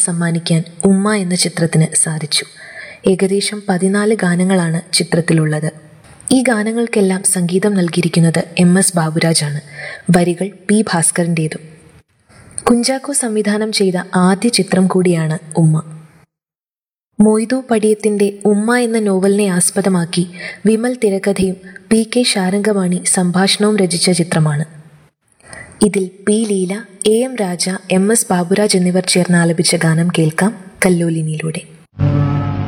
സമ്മാനിക്കാൻ ഉമ്മ എന്ന ചിത്രത്തിന് സാധിച്ചു ഏകദേശം പതിനാല് ഗാനങ്ങളാണ് ചിത്രത്തിലുള്ളത് ഈ ഗാനങ്ങൾക്കെല്ലാം സംഗീതം നൽകിയിരിക്കുന്നത് എം എസ് ബാബുരാജാണ് വരികൾ പി ഭാസ്കറിൻ്റേതും കുഞ്ചാക്കോ സംവിധാനം ചെയ്ത ആദ്യ ചിത്രം കൂടിയാണ് ഉമ്മ മൊയ്തു പടിയത്തിന്റെ ഉമ്മ എന്ന നോവലിനെ ആസ്പദമാക്കി വിമൽ തിരക്കഥയും പി കെ ശാരംഗവാണി സംഭാഷണവും രചിച്ച ചിത്രമാണ് ഇതിൽ P Leela A M Raja M S Baburaj എന്നിവർ ചേർന്ന് ആലപിച്ച ഗാനം കേൾക്കാം കല്ലോലിനിയിലൂടെ